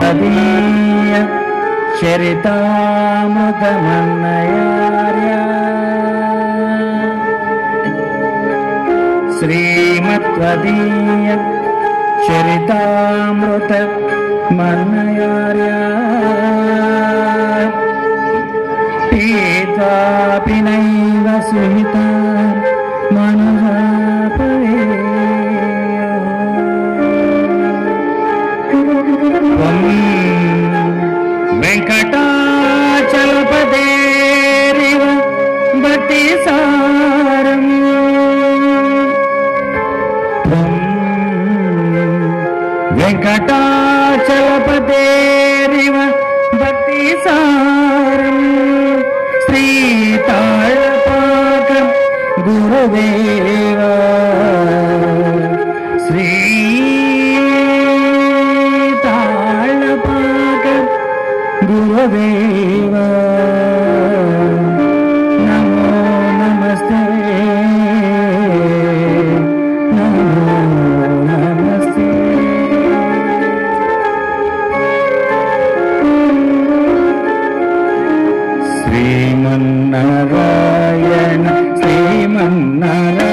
శ్రీమత్వదీయ చరితామృతమన్నయార్య శ్రీమత్వదీయ చరితామృత మన్నయార్య పీత్వాపి నైవ సుహిత వెంకటాచలపదేరివ భక్తి సారం వెంకటాచలపదేరివ భక్తి సారం శ్రీతాళపాక గురుదేవ శ్రీ తాళపాక గురుదేవ నమో నమస్తే నమో నమస్తే శ్రీమన్నారాయణ శ్రీమన్నారాయణ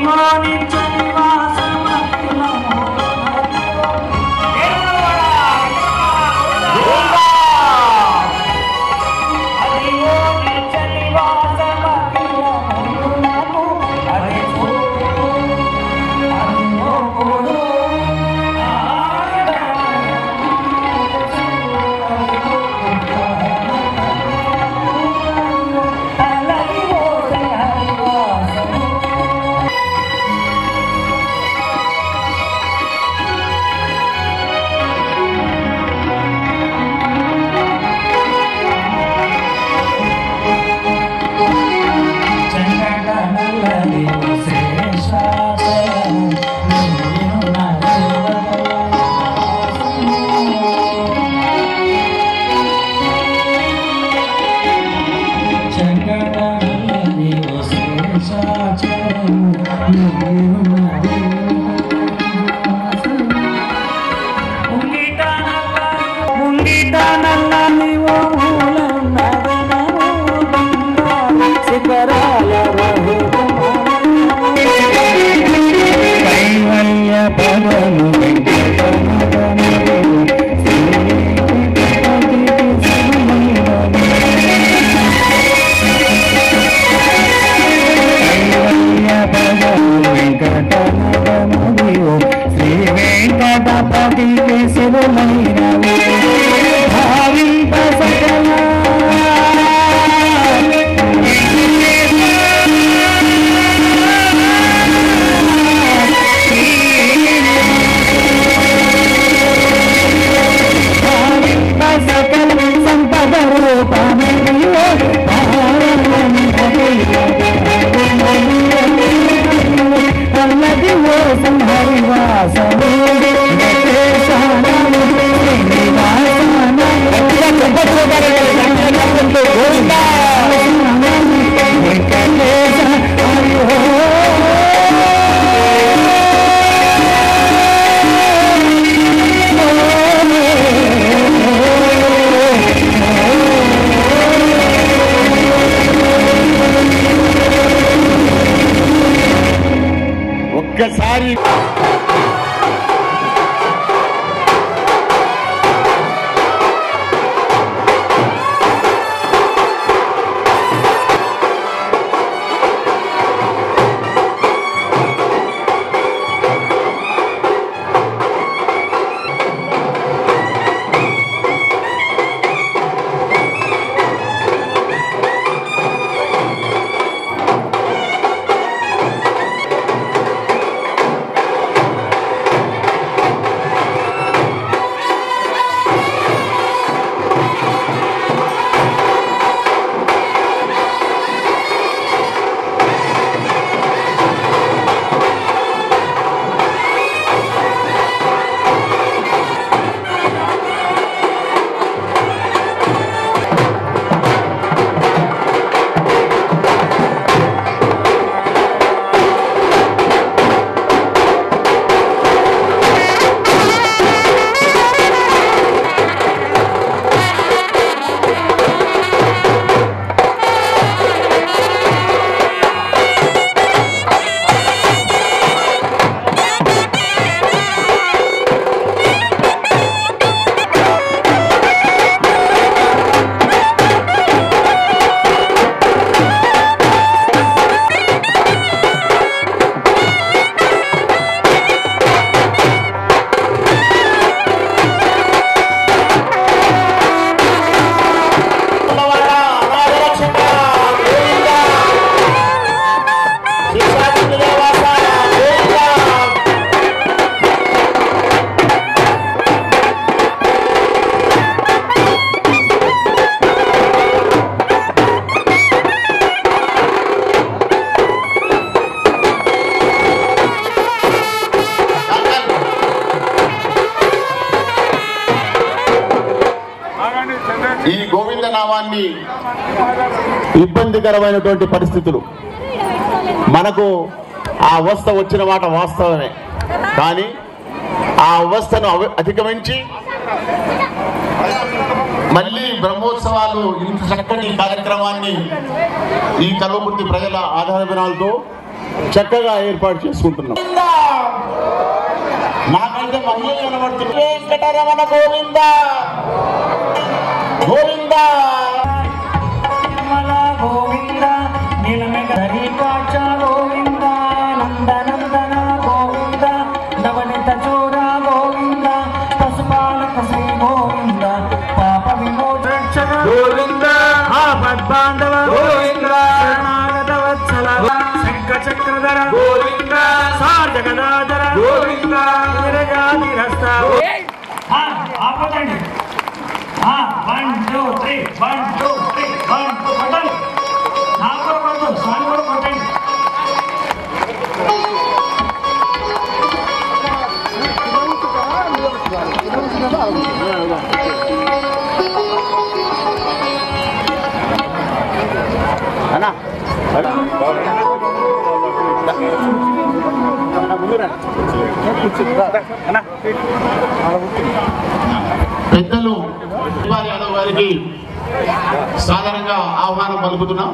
కైవల్య పదము శ్రీ వెంకటపతికి శివమైనవి భావింప సకల సకల సంపద రూపమయ్యో అల్లది ఓ సంహరివాసము ఒక్కసారి ఈ గోవింద నామాన్ని ఇబ్బందికరమైనటువంటి పరిస్థితులు మనకు ఆ అవస్థ వచ్చిన మాట వాస్తవమే కానీ ఆ అవస్థను అవ- అధిగమించి మళ్ళీ బ్రహ్మోత్సవాలు ఇంత చక్కటి కార్యక్రమాన్ని ఈ కల్వకుర్తి ప్రజల ఆధారభినాలతో చక్కగా ఏర్పాటు చేసుకుంటున్నాం నాకైతే మహిళలు కనబడుతుంది వెంకటరమణ గోవింద గోవింద నిర్మల గోవింద నీలమేఘ హరికాక్ష గోవింద నందనందన గోవింద నవనిత చోర గోవింద పశుపాలక శ్రీ గోవింద పాప విమోచన గోవింద ఆపద్బాంధవ గోవింద శరణాగత వత్సల శంఖ చక్రధర గోవింద సార్జగదాధర గోవింద విరజాతిరస్త ఆపదండి one two three one two three one two కొట్టండి నాకు కూడా కొట్టు స్వామి కూడా కొట్టండి అన్నా పెద్దలు శివారి యాదవ్ గారికి సాధారణంగా ఆహ్వానం పలుకుతున్నాం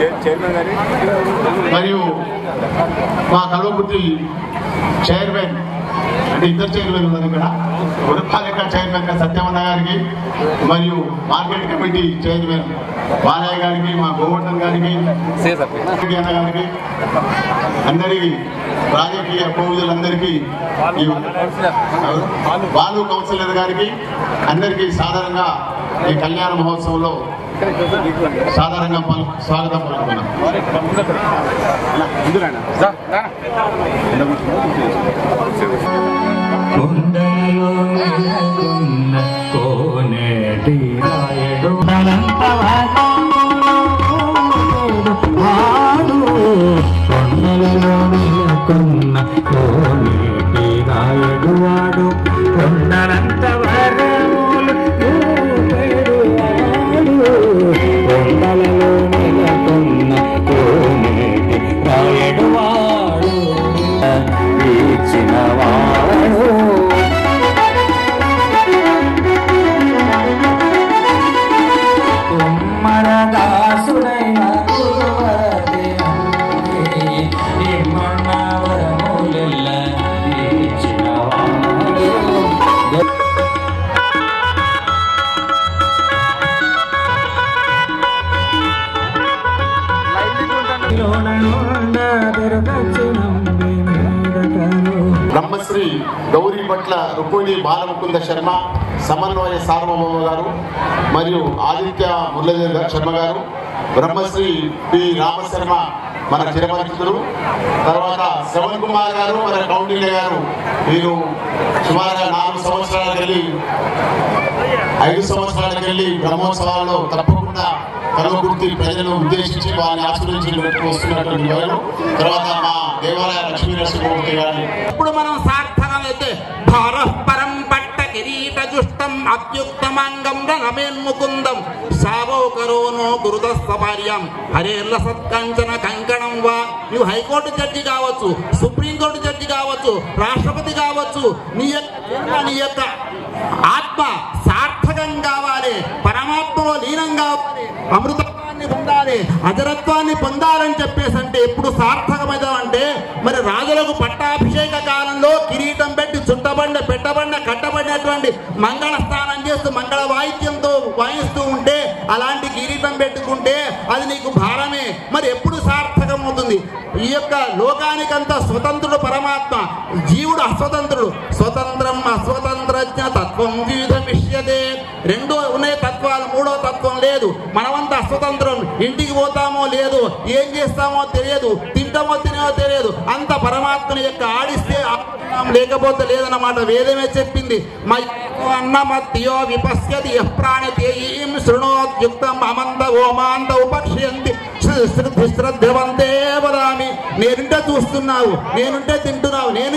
మరియు మా కల్వకుర్తి చైర్మన్ అంటే ఇద్దరు చైర్మన్ ఉన్నారు ఇక్కడ ఉడపాలిక చైర్మన్ గా సత్యమన్న గారికి మరియు మార్కెట్ కమిటీ చైర్మన్ బాలయ్య గారికి మా గోవర్ధన్ గారికి అన్న గారికి అందరికీ రాజకీయ కోవిదులందరికీ ఈ బాలు కౌన్సిలర్ గారికి అందరికీ సాధారణంగా ఈ కళ్యాణ మహోత్సవంలో సాధారణంగా పలు- స్వాగతం పలుకుతున్నాం కుండలో నెలకొన్న కోనేటి రాయడు అనంత వాడు కొండలలో నెలకొన్న కోనేటి రాయడు వాడు కొండలంత వరములు ఊపెడు వాడు కొండలలో నెలకొన్న కోనేటి రాయడు వాడు ఇచ్చిన వాడు కుమ్మరదాసుడైన గురువదే అమ్మే, నిమ్మన్న వరములెల్ల ఇచ్చిన వాడు. లోన నుండ దొరకచ్చునంబి మీదకను. బ్రహ్మశ్రీ గౌరీ భట్ల రుక్మిణి బాలముకుంద శర్మ సమన్వయ సార్వభౌమ గారు మరియు ఆదిత్య మురళీధర్ శర్మ గారు బ్రహ్మశ్రీ పి రామశర్మ మన చిరపరిచితులు తర్వాత శ్రవణ్ కుమార్ గారు మన కౌండిల్య గారు వీరు సుమారుగా నాలుగు సంవత్సరాలకు వెళ్ళి ఐదు సంవత్సరాలకు వెళ్ళి బ్రహ్మోత్సవాల్లో తప్పకుండా కలవకుర్తి ప్రజలను ఉద్దేశించి వారిని ఆశీర్వదించి వస్తున్నటువంటి వారు తర్వాత మా దేవాలయ లక్ష్మీ నరసింహమూర్తి గారి ఇప్పుడు మనం సార్థకమైతే భారపరం పట్ట కిరీట జుష్టం అత్యుత్తమాంగం రణమేన్ముకుందం సావో కరోనో గురుదస్తపార్యం హరేర్ల సత్కంచన కంకణం వా నువ్వు హైకోర్టు జడ్జి కావచ్చు సుప్రీంకోర్టు జడ్జి కావచ్చు రాష్ట్రపతి కావచ్చు నీ యొక్క నీ యొక్క ఆత్మ సార్థకం కావాలి పరమాత్మలో లీనం కావాలి అమృతత్వాన్ని పొందాలి అజరత్వాన్ని పొందాలని చెప్పేసి అంటే ఎప్పుడు సార్థకమైన అంటే మరి రాజులకు పట్టాభిషేక కాలంలో కిరీటం పెట్టి చుట్టబండ పెట్టబండ కట్టబడినటువంటి మంగళ స్నానం చేస్తూ మంగళ వాయిద్యంతో వాయిస్తూ ఉంటే అలాంటి కిరీటం పెట్టుకుంటే అది నీకు భారమే మరి ఎప్పుడు సార్థకం అవుతుంది ఈ యొక్క లోకానికంతా స్వతంత్రుడు పరమాత్మ జీవుడు అస్వతంత్రుడు స్వతంత్రం అస్వతంత్రజ్ఞ తత్వం వివిధమిష్యతే రెండో ఉన్నాయి తత్వాలు మూడో తత్వం లేదు మనమంతా అస్వతంత్రం ఇంటికి పోతామో లేదు ఏం చేస్తామో తెలియదు తింటామో తినమో తెలియదు అంత పరమాత్మని యొక్క ఆడిస్తే ఆడుతున్నాం, లేకపోతే లేదన్నమాట వేదమే చెప్పింది మా అన్నమత్యో విపశ్యతి యః ప్రాణితేయీం శృణోద్యుక్తం అమంత ఓమాంత ఉపక్ష్యంతి శ్రద్ధవంతే వదామి నేనుంటే చూస్తున్నావు నేనుంటే తింటున్నావు నేను కీర్తి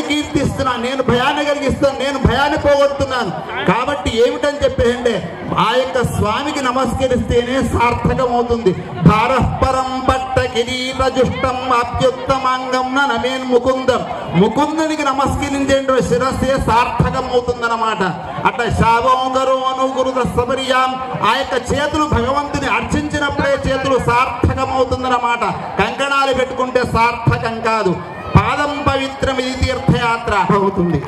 కలిగిస్తున్నాను నేను భయాన్ని కలిగిస్తున్నాను నేను భయాన్ని పోగొడుతున్నాను కాబట్టి ఏమిటని చెప్పేయండి ఆ యొక్క స్వామికి నమస్కరిస్తేనే సార్థకం అవుతుంది భారపరం పట్ట కిరీట జుష్టం అత్యుత్తమాంగం నమేన్ ముకుందం ముకుందునికి నమస్కరించేట శిరస్సే సార్థకం అవుతుందన్నమాట అట్లా శావోగరు అనుగురు సబరియాం ఆ యొక్క చేతులు భగవంతుని అర్చించినప్పుడే చేతులు సార్థకం అవుతుందన్నమాట కంకణాలు పెట్టుకుంటే సార్థకం కాదు పాదం పవిత్రం ఇది తీర్థయాత్ర అవుతుంది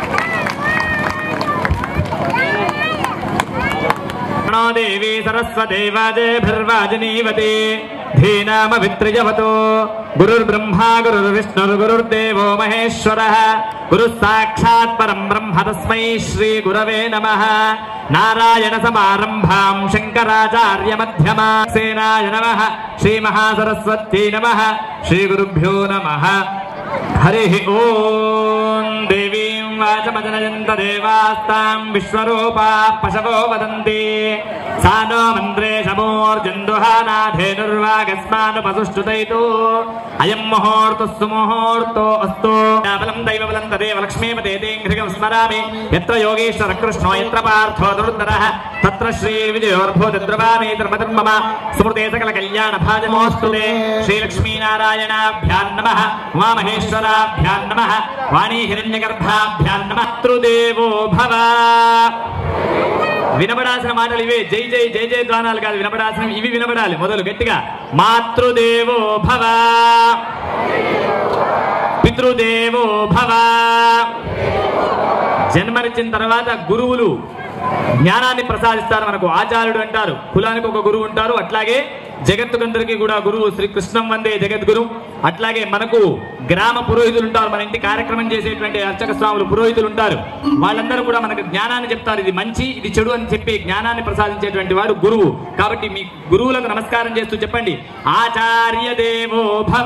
प्रणो देवी सरस्वती वाजेभिर्वाजनीवती धीनामभित्रिजवतो गुरुर्ब्रह्मा गुरुर्विष्णुर्गुरुर्देवो महेश्वरः गुरुः साक्षात् परं ब्रह्म तस्मै श्रीगुरवे नमः नारायणसमारम्भाम् शङ्कराचार्यमध्यमा सेनाय नमः श्रीमहासरस्वत्यै नमः श्रीगुरुभ्यो नमः हरिः ॐ देवीं वाचमजनयन्त देवास्तां विश्वरूपा पशवो वदन्ति सा नो मन्त्रे शमोर्जन्दुहानाधेनुर्वागस्मानुपसुष्टुतैतु अयं मुहूर्तः सुमुहूर्तो अस्तु बलं दैवबलं तदेव लक्ष्मीपते तेङ्घ्रिगं स्मरामि यत्र योगेश्वर कृष्णो यत्र पार्थो दुर्धरः तत्र श्रीविजयोर्भूतद्रवामे धर्मधर्मम स्मृते सकलकल्याणभाजमोऽस्तु ते श्रीलक्ष्मीनारायणाभ्यां नमः उमामहेश्वराभ्यां नमः वाणी हिरण्यगर्भाभ्यां नमः మాతృదేవో భవ వినబడాల్సిన మాటలు ఇవే జై జై జై జై ద్వానాలు కాదు వినబడాల్సిన ఇవి వినబడాలి మొదలు గట్టిగా మాతృదేవో భవ పితృదేవో భవ జన్మనిచ్చిన తర్వాత గురువులు జ్ఞానాన్ని ప్రసాదిస్తారు మనకు ఆచార్యుడు అంటారు కులానికి ఒక గురువు ఉంటారు అట్లాగే జగత్తుకందరికీ కూడా గురువు శ్రీ కృష్ణం వందే జగద్గురు అట్లాగే మనకు గ్రామ పురోహితులు ఉంటారు మన ఇంటి కార్యక్రమం చేసేటువంటి అర్చక స్వాములు పురోహితులు ఉంటారు వాళ్ళందరూ కూడా మనకు జ్ఞానాన్ని చెప్తారు ఇది మంచి ఇది చెడు అని చెప్పి జ్ఞానాన్ని ప్రసాదించేటువంటి వాడు గురువు కాబట్టి మీ గురువులకు నమస్కారం చేస్తూ చెప్పండి ఆచార్య దేవో భవ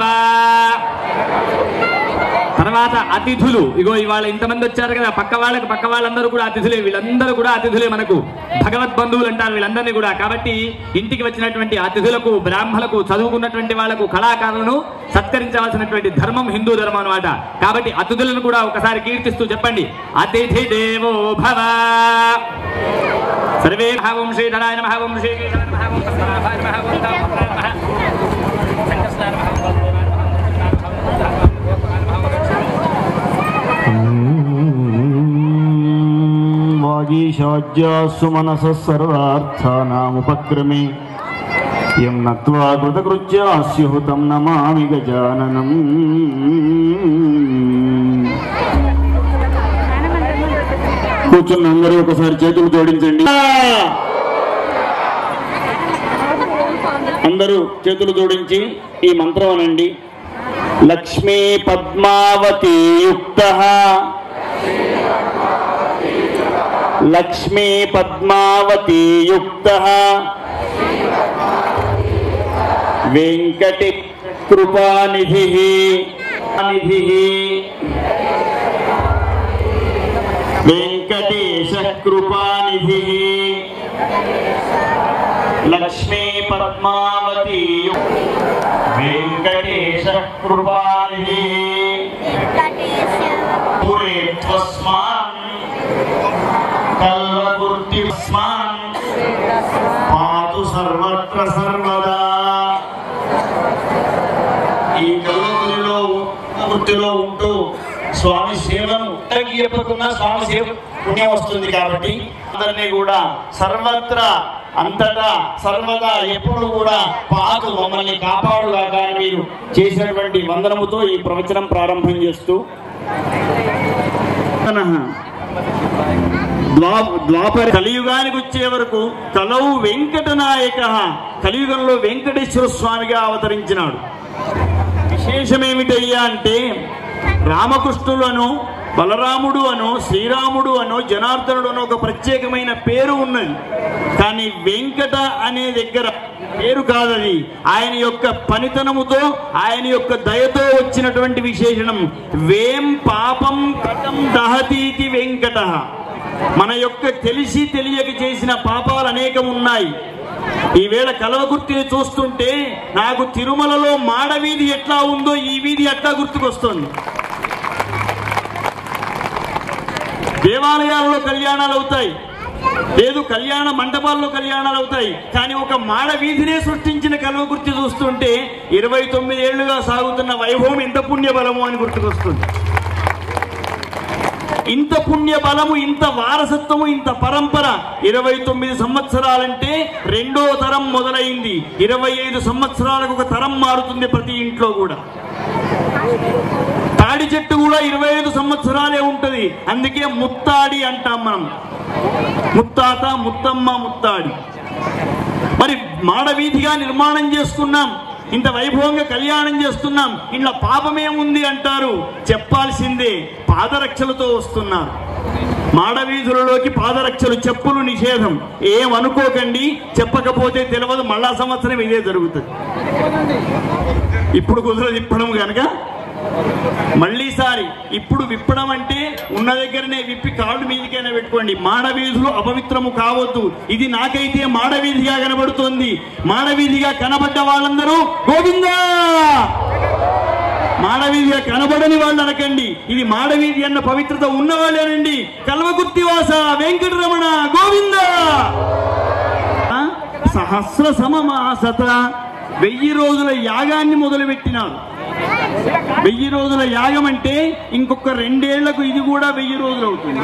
తర్వాత అతిథులు ఇగో ఇవాళ ఇంతమంది వచ్చారు కదా పక్క వాళ్ళకి పక్క వాళ్ళందరూ కూడా అతిథులే వీళ్ళందరూ కూడా అతిథులే మనకు భగవద్ బంధువులు అంటారు వీళ్ళందరినీ కూడా కాబట్టి ఇంటికి వచ్చినటువంటి అతిథులకు బ్రాహ్మణులకు చదువుకున్నటువంటి వాళ్ళకు కళాకారులను సత్కరించవలసినటువంటి ధర్మం హిందూ ధర్మం అన్నమాట కాబట్టి అతిథులను కూడా ఒకసారి కీర్తిస్తూ చెప్పండి అతిథి దేవో భవ సర్వే భావం శ్రీధరాయ నమః ఓం శ్రీకేశాయ నమః ఓం పద్మనాభాయ నమః ఓం దామోదరాయ నమః సంకర్షణాయ నమః ఓం వాసుదేవాయ నమః ఓం శ్రీనాథాయ నమః ఓం గోపాలాయ నమః ఓం వాగీశాజ్యాస్సు మనసः సర్వార్థానాముపక్రమే యం నత్వా కృతకృత్యాస్యుహుతం నమామి గజాననం కూర్చున్న అందరూ ఒకసారి చేతులు జోడించండి అందరూ చేతులు జోడించి ఈ మంత్రం అనండి లక్ష్మీ పద్మావతి యుక్త లక్ష్మీ పద్మావతి యుక్త వెంకటి కృపానిధి నిధి వెంకటేశ కృపానిధి లక్ష్మీ పద్మావతి వెంకటేశ కృపానిధి పురే త్వస్మాన్ కల్వకుర్తిస్మాన్ పాతు సర్వత్ర సర్వదా ఈ కల్వకులిలో వృత్తిలో ఉంటూ స్వామి సేవను అందరికీ చెప్పకుండా స్వామి సేవ పుణ్యం వస్తుంది కాబట్టి అందరినీ కూడా సర్వత్రా అంతటా సర్వదా ఎప్పుడు కూడా పాకు మమ్మల్ని కాపాడుగా కానీ మీరు చేసినటువంటి వందనముతో ఈ ప్రవచనం ప్రారంభం చేస్తూ ద్వా ద్వాపర కలియుగానికి వచ్చే వరకు కలవు వెంకటనాయక కలియుగంలో వెంకటేశ్వర స్వామిగా అవతరించినాడు విశేషమేమిటయ్యా అంటే రామకృష్ణులను బలరాముడు అను శ్రీరాముడు అను జనార్దనుడు అను ఒక ప్రత్యేకమైన పేరు ఉన్నది కానీ వెంకట అనే దగ్గర పేరు కాదది ఆయన యొక్క పనితనముతో ఆయన యొక్క దయతో వచ్చినటువంటి విశేషణం వేం పాపం కటం దహతీతి వెంకట మన యొక్క తెలిసి తెలియక చేసిన పాపాలు అనేకం ఉన్నాయి ఈవేళ కలవగుర్తిని చూస్తుంటే నాకు తిరుమలలో మాడ వీధి ఎట్లా ఉందో ఈ వీధి అట్లా గుర్తుకొస్తుంది దేవాలయాల్లో కళ్యాణాలు అవుతాయి లేదు కళ్యాణ మండపాల్లో కళ్యాణాలు అవుతాయి కానీ ఒక మాడ వీధినే సృష్టించిన కల్వకుర్తి చూస్తుంటే ఇరవై తొమ్మిది ఏళ్లుగా సాగుతున్న వైభవం ఎంత పుణ్య బలము అని గుర్తుకొస్తుంది ఇంత పుణ్య బలము ఇంత వారసత్వము ఇంత పరంపర ఇరవై తొమ్మిది సంవత్సరాలంటే రెండో తరం మొదలైంది ఇరవై ఐదు సంవత్సరాలకు ఒక తరం మారుతుంది ప్రతి ఇంట్లో కూడా తాడి చెట్టు కూడా ఇరవై ఐదు సంవత్సరాలే ఉంటది అందుకే ముత్తాడి అంటాం మనం ముత్తాత ముత్తమ్మ ముత్తాడి మరి మాడవీధిగా నిర్మాణం చేసుకున్నాం ఇంత వైభవంగా కళ్యాణం చేస్తున్నాం ఇంట్లో పాపమేముంది అంటారు చెప్పాల్సిందే పాదరక్షలతో వస్తున్నారు మాడవీధులలోకి పాదరక్షలు చెప్పులు నిషేధం ఏమనుకోకండి చెప్పకపోతే తెలియదు మళ్ళా సంవత్సరం ఇదే జరుగుతుంది ఇప్పుడు కుదరదు ఇప్పడం కనుక మళ్ళీసారి ఇప్పుడు విప్పడం అంటే ఉన్న దగ్గరనే విప్పి కాళ్ళు మీదికైనా పెట్టుకోండి మాడవీధులు అపవిత్రము కావద్దు ఇది నాకైతే మాడవీధిగా కనబడుతోంది మాడవీధిగా కనబడ్డ వాళ్ళందరూ గోవిందా మాడవీధిగా కనబడని వాళ్ళు అనకండి ఇది మాడవీధి అన్న పవిత్రత ఉన్నవాళ్ళేనండి కల్వకుర్తివాస వెంకటరమణ గోవిందా ఆ? సహస్ర సమమాసత వెయ్యి రోజుల యాగాన్ని మొదలుపెట్టినారు వెయ్యి రోజుల యాగం అంటే ఇంకొక రెండేళ్లకు ఇది కూడా వెయ్యి రోజులు అవుతుంది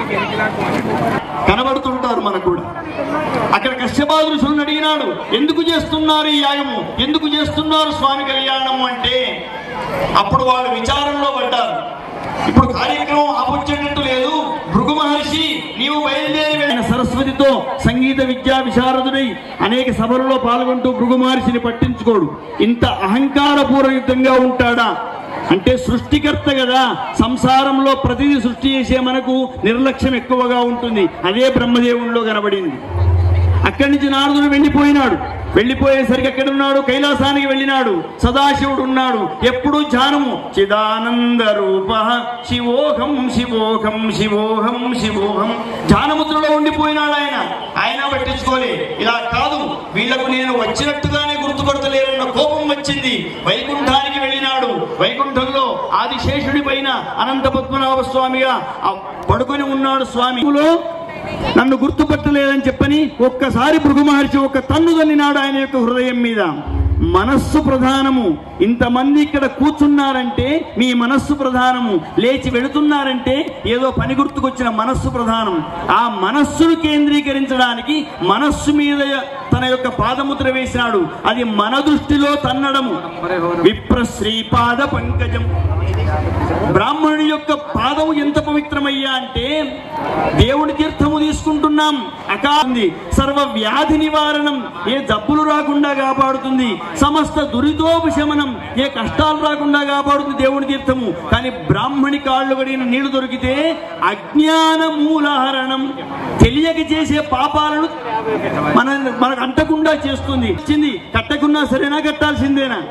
కనబడుతుంటారు మనకు కూడా అక్కడ కశ్యపాదృశులను అడిగినాడు ఎందుకు చేస్తున్నారు ఈ యాగము ఎందుకు చేస్తున్నారు స్వామి కళ్యాణము అంటే అప్పుడు వాళ్ళు విచారంలో పడ్డారు ఇప్పుడు కార్యక్రమం ఆపొచ్చేటట్టు లేదు భృగు మహర్షి నీవు బయలుదేరి వెళ్ళిన సరస్వతితో సంగీత విద్యా విశారదుడై అనేక సభలలో పాల్గొంటూ భృగు మహర్షిని పట్టించుకోడు ఇంత అహంకారపూర్వకంగా ఉంటాడా అంటే సృష్టికర్త కదా సంసారంలో ప్రతిదీ సృష్టి చేసే మనకు నిర్లక్ష్యం ఎక్కువగా ఉంటుంది అదే బ్రహ్మదేవునిలో కనబడింది అక్కడి నుంచి నారదుడు వెళ్ళిపోయినాడు వెళ్ళిపోయేసరికి ఎక్కడున్నాడు కైలాసానికి వెళ్ళినాడు సదాశివుడు ఉన్నాడు ఎప్పుడు ధ్యానము చిదానంద రూప శివోహం శివోహం శివోహం శివోహం ధ్యానముద్రలో ఉండిపోయినాడు ఆయన ఆయన పట్టించుకోలే ఇలా కాదు వీళ్లకు నేను వచ్చినట్టుగానే గుర్తుపడతలేరన్న కోపం వచ్చింది వైకుంఠానికి వెళ్ళినాడు వైకుంఠంలో ఆదిశేషుడి పైన అనంత పద్మనాభ స్వామిగా ఆ పడుకొని ఉన్నాడు స్వామిలో నన్ను గుర్తుపట్టలేదని చెప్పని ఒక్కసారి భృగు మహర్షి ఒక తన్ను తన్నినాడు ఆయన యొక్క హృదయం మీద మనస్సు ప్రధానము ఇంతమంది ఇక్కడ కూర్చున్నారంటే మీ మనస్సు ప్రధానము లేచి వెళుతున్నారంటే ఏదో పని గుర్తుకొచ్చిన మనస్సు ప్రధానం ఆ మనస్సును కేంద్రీకరించడానికి మనస్సు మీద తన యొక్క పాదముద్ర వేసినాడు అది మన దృష్టిలో తన్నడము విప్ర శ్రీపాద పంకజం బ్రాహ్మణుడి యొక్క పాదం ఎంత పవిత్రమయ్యా అంటే దేవుడి తీర్థము తీసుకుంటున్నాం అకాంది సర్వ వ్యాధి నివారణం ఏ జబ్బులు రాకుండా కాపాడుతుంది సమస్త దురితోపశమనం ఏ కష్టాలు రాకుండా కాపాడుతుంది దేవుడి తీర్థము కానీ బ్రాహ్మణి కాళ్ళు కడిగిన నీళ్లు దొరికితే అజ్ఞాన మూలహరణం తెలియక చేసే పాపాలను మన మనకు అంటకుండా చేస్తుంది ఇచ్చింది కట్టకున్నా సరేనా కట్టాల్సిందేనా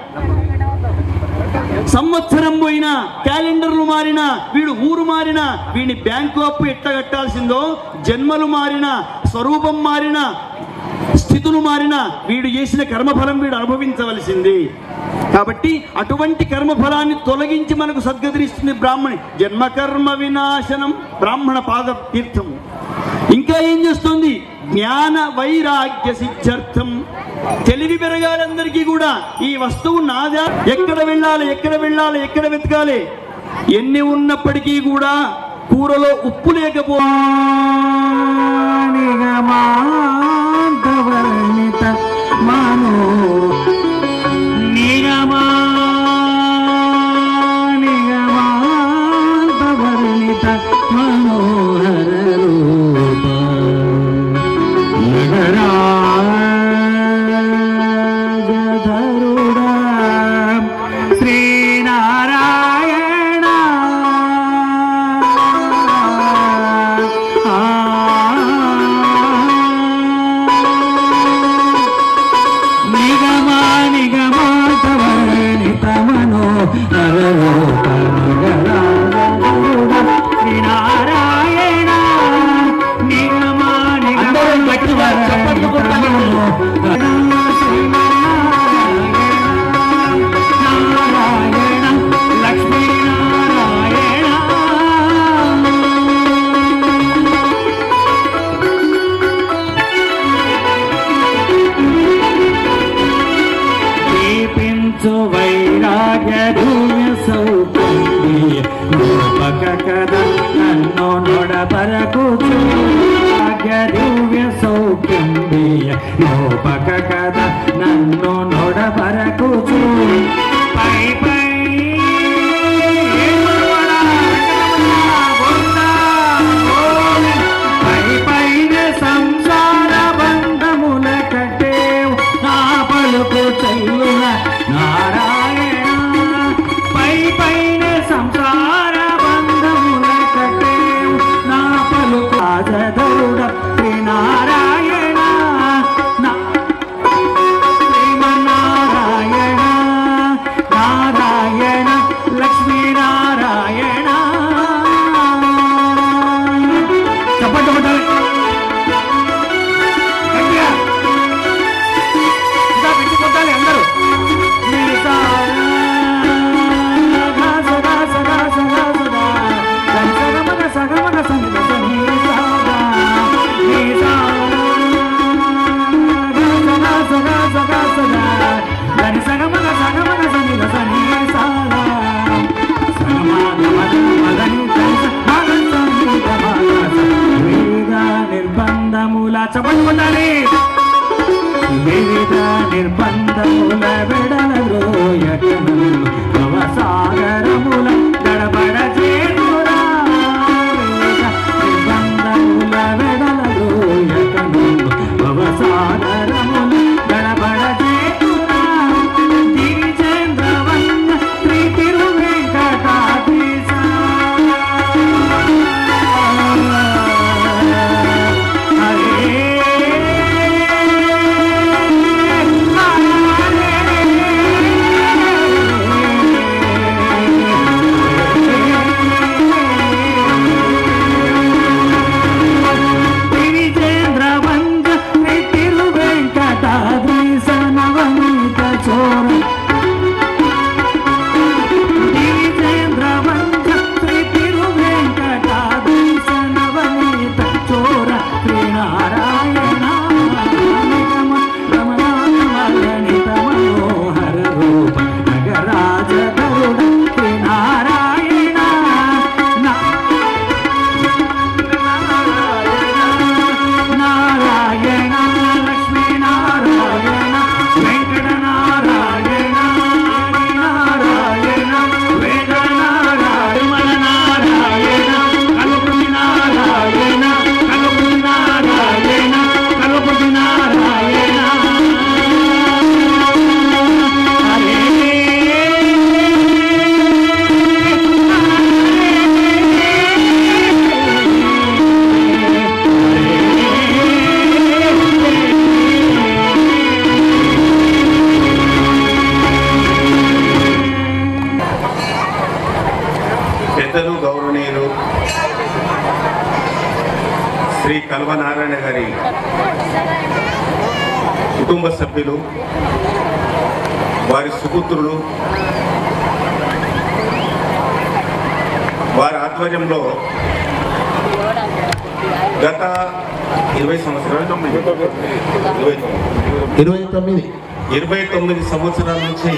సంవత్సరం పోయినా క్యాలెండర్లు మారినా వీడు ఊరు మారినా వీడిని బ్యాంకు అప్పు ఎట్లా కట్టాల్సిందో జన్మలు మారినా స్వరూపం మారినా స్థితులు మారినా వీడు చేసిన కర్మఫలం వీడు అనుభవించవలసింది కాబట్టి అటువంటి కర్మఫలాన్ని తొలగించి మనకు సద్గతినిస్తుంది బ్రాహ్మణి జన్మ కర్మ వినాశనం బ్రాహ్మణ పాద తీర్థము ఇంకా ఏం చేస్తుంది జ్ఞాన వైరాగ్య సిద్ధ్యర్థం తెలివి పెరగాలందరికీ కూడా ఈ వస్తువు నాదా ఎక్కడ వెళ్ళాలి ఎక్కడ వెళ్ళాలి ఎక్కడ వెతకాలి ఎన్ని ఉన్నప్పటికీ కూడా కూరలో ఉప్పు లేకపో నిగమాంతవర్ణిత మనో నిగమా నిగమాంతవర్ణిత మనోహర రూప నగరాజధరుడా శ్రీనారాయణ నిగమా నిగమాతవర్ణిత మనో శ్రీనారాయణ నన్ను నొడబరకుచు భాగ్య దివ్య సౌఖ్యం వేయ లోపక కథ నన్ను నొడబరకుచు పై పై ఏడువడా, గోవిందా, గోవింద. పై పైన సంసార బంధముల కట్టేవు నా పలుకు చెల్లున నారాయణ పై పైన సంసార బంధముల కట్టేవు నా పలుకు రాజధరుడ శ్రీనారాయణ నా శ్రీమన్నారాయణ నారాయణ లక్ష్మీనారాయణ చెప్పండి చెప్పండి గట్టిగా. ఇంకా పెట్టుకుంటాలి అందరూ నీ సా గా సదా సదా సదా సదా. గని సగమగ సగమగ సంగ సని సాగా. నీ సా గా సదా సదా సదా సదా. గని సగమగ సగమగ సని సని సాగా. సగమగ మగ మగని కలిస మగ సని గమగ స. వేద నిర్బంధముల చెప్పండి కొట్టాలి వివిధ నిర్బంధముల వెడలలో యటనలు భవసాగరముల గడబడ చేతురా వివిధ నిర్బంధముల వెడలలో యటనలు భవసాగరముల గడబడ చేతురా గిరిచంద్రవన్న శ్రీ తిరువెంకటాద్రీశ గిరిజేంద్రవంజ తిరువెంకటాద్రీశ నవనీత చోర గిరిజేంద్రవంజ శ్రీ తిరువెంకటాద్రీశ నవనీత చోర శ్రీనారాయణ నిగమ రమణాగణిత మనోహర రూప నగరాజ గరుడ శ్రీనారాయణ నా నారాయణ లక్ష్మీ నారాయణ వెంకట నారాయణ నారాయణ వేద నారాయణ నారాయణ కలుపుని నారాయణ కలుపుని నారాయణ కలుపుని నారాయణ పెద్దలు గౌరవనీయులు శ్రీ కల్వనారాయణ గారి కుటుంబ సభ్యులు వారి సుపుత్రులు వారి ఆధ్వర్యంలో గత ఇరవై సంవత్సరాలు ఇరవై తొమ్మిది ఇరవై తొమ్మిది ఇరవై తొమ్మిది సంవత్సరాల నుంచి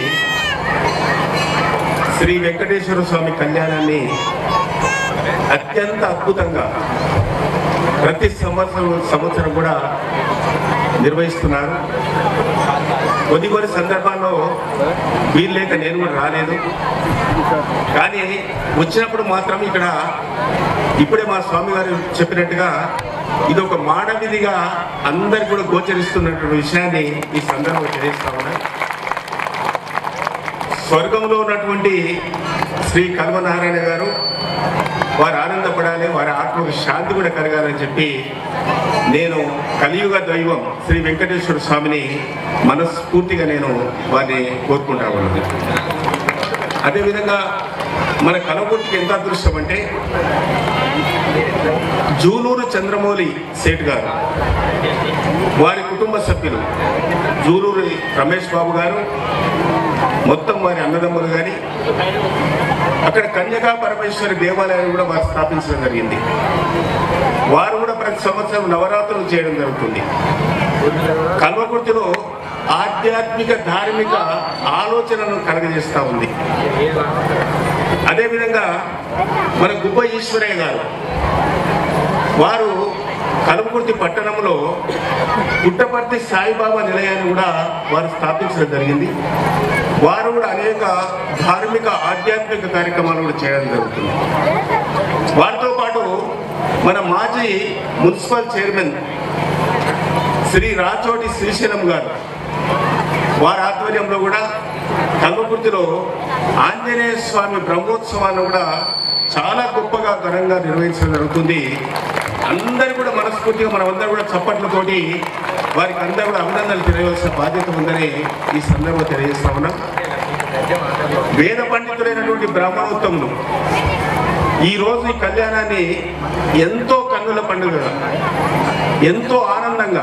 శ్రీ వెంకటేశ్వర స్వామి కళ్యాణాన్ని అత్యంత అద్భుతంగా ప్రతి సంవత్సరం సంవత్సరం కూడా నిర్వహిస్తున్నారు కొద్ది కొన్ని సందర్భాల్లో వీలు లేక నేను కూడా రాలేదు కానీ వచ్చినప్పుడు మాత్రం ఇక్కడ ఇప్పుడే మా స్వామి గారు చెప్పినట్టుగా ఇది ఒక మాడవిధిగా అందరికి కూడా గోచరిస్తున్నటువంటి విషయాన్ని ఈ సందర్భంగా తెలియజేస్తా ఉన్నాను స్వర్గంలో ఉన్నటువంటి శ్రీ కల్వనారాయణ గారు వారు ఆనందపడాలి వారి ఆత్మకు శాంతి కూడా కలగాలని చెప్పి నేను కలియుగ దైవం శ్రీ వెంకటేశ్వర స్వామిని మనస్ఫూర్తిగా నేను వారిని కోరుకుంటా ఉన్నాను అదేవిధంగా మన కలవకుర్తికి ఎంత అదృష్టం అంటే జూలూరు చంద్రమౌళి సేట్ గారు వారి కుటుంబ సభ్యులు జూలూరు రమేష్ బాబు గారు మొత్తం వారి అన్నదమ్ములు కానీ అక్కడ కన్యకా పరమేశ్వరి దేవాలయాన్ని కూడా వారు స్థాపించడం జరిగింది వారు కూడా ప్రతి సంవత్సరం నవరాత్రులు చేయడం జరుగుతుంది కల్వకుర్తిలో ఆధ్యాత్మిక ధార్మిక ఆలోచనను కలగజేస్తా ఉంది అదేవిధంగా మన గుబ్బ ఈశ్వరయ్య గారు వారు కలుపుకుర్తి పట్టణంలో పుట్టపర్తి సాయిబాబా నిలయాన్ని కూడా వారు స్థాపించడం జరిగింది వారు కూడా అనేక ధార్మిక ఆధ్యాత్మిక కార్యక్రమాలు కూడా చేయడం జరుగుతుంది వారితో పాటు మన మాజీ మున్సిపల్ చైర్మన్ శ్రీ రాచోటి శ్రీశైలం గారు వారి ఆధ్వర్యంలో కూడా కల్వకుర్తిలో ఆంజనేయ స్వామి బ్రహ్మోత్సవాన్ని కూడా చాలా గొప్పగా ఘనంగా నిర్వహించడం జరుగుతుంది అందరు కూడా మనస్ఫూర్తిగా మనమందరం కూడా చప్పట్లతోటి వారికి అందరూ కూడా అభినందనలు తెలియవలసిన బాధ్యత ఉందని ఈ సందర్భంగా తెలియజేస్తా ఉన్నాం వేద పండితులైనటువంటి బ్రాహ్మణోత్తములు ఈ రోజు ఈ కళ్యాణాన్ని ఎంతో కన్నుల పండుగగా ఎంతో ఆనందంగా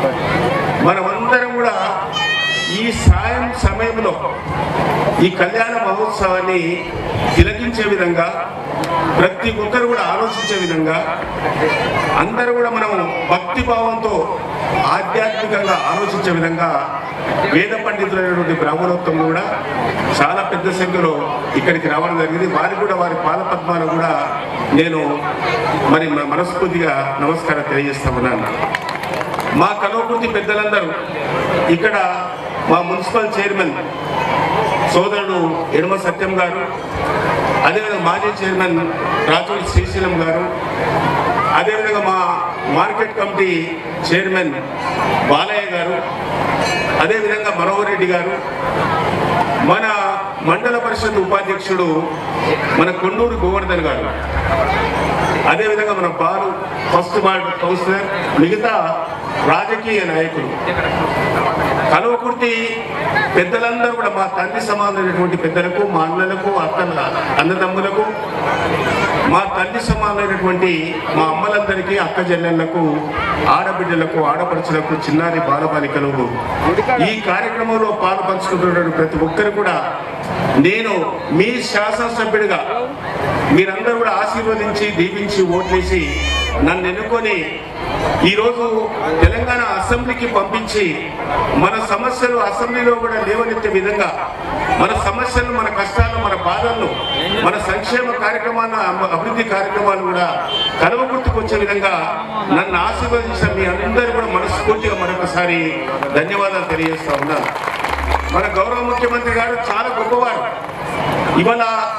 మనమందరం కూడా ఈ సాయం సమయంలో ఈ కళ్యాణ మహోత్సవాన్ని తిలకించే విధంగా ప్రతి ఒక్కరు కూడా ఆలోచించే విధంగా అందరూ కూడా మనం భక్తి భావంతో ఆధ్యాత్మికంగా ఆలోచించే విధంగా వేద పండితులైనటువంటి బ్రాహ్మణోత్తములు కూడా చాలా పెద్ద సంఖ్యలో ఇక్కడికి రావడం జరిగింది వారికి కూడా వారి పాద పద్మాలు కూడా నేను మరి మన మనస్ఫూర్తిగా నమస్కారం తెలియజేస్తా ఉన్నాను మా కలవకృతి పెద్దలందరూ ఇక్కడ మా మున్సిపల్ చైర్మన్ సోదరుడు ఎడమ సత్యం గారు అదేవిధంగా మాజీ చైర్మన్ రాజోడి శ్రీశైలం గారు అదేవిధంగా మా మార్కెట్ కమిటీ చైర్మన్ బాలయ్య గారు అదేవిధంగా మనోహర్ రెడ్డి గారు మన మండల పరిషత్ ఉపాధ్యక్షుడు మన కొండూరు గోవర్ధన్ గారు అదేవిధంగా మన బాలు ఫస్ట్ వార్డ్ కౌన్సిలర్ మిగతా రాజకీయ నాయకులు కలవకుర్తి పెద్దలందరూ కూడా మా తండ్రి సమానమైనటువంటి పెద్దలకు మా అన్నలకు అక్కల అన్నదమ్ములకు మా తల్లి సమానమైనటువంటి మా అమ్మలందరికీ అక్క చెల్లెళ్లకు ఆడబిడ్డలకు ఆడపడుచులకు చిన్నారి బాలబాలికలు ఈ కార్యక్రమంలో పాలు పంచుకుంటున్నటువంటి ప్రతి ఒక్కరు కూడా నేను మీ శాసనసభ్యుడిగా మీరందరూ కూడా ఆశీర్వదించి దీవించి ఓట్లేసి నన్ను ఎన్నుకొని ఈరోజు తెలంగాణ అసెంబ్లీకి పంపించి మన సమస్యలు అసెంబ్లీలో కూడా లేవనెత్తే విధంగా మన సమస్యలు మన కష్టాలు మన బాధలను మన సంక్షేమ కార్యక్రమాలను అమ- అభివృద్ధి కార్యక్రమాలు కూడా కలవగుర్తుకు వచ్చే విధంగా నన్ను ఆశీర్వదించిన మీ అందరూ కూడా మనస్ఫూర్తిగా మరొకసారి ధన్యవాదాలు తెలియజేస్తా ఉన్నాను మన గౌరవ ముఖ్యమంత్రి గారు చాలా గొప్పవారు ఇవాళ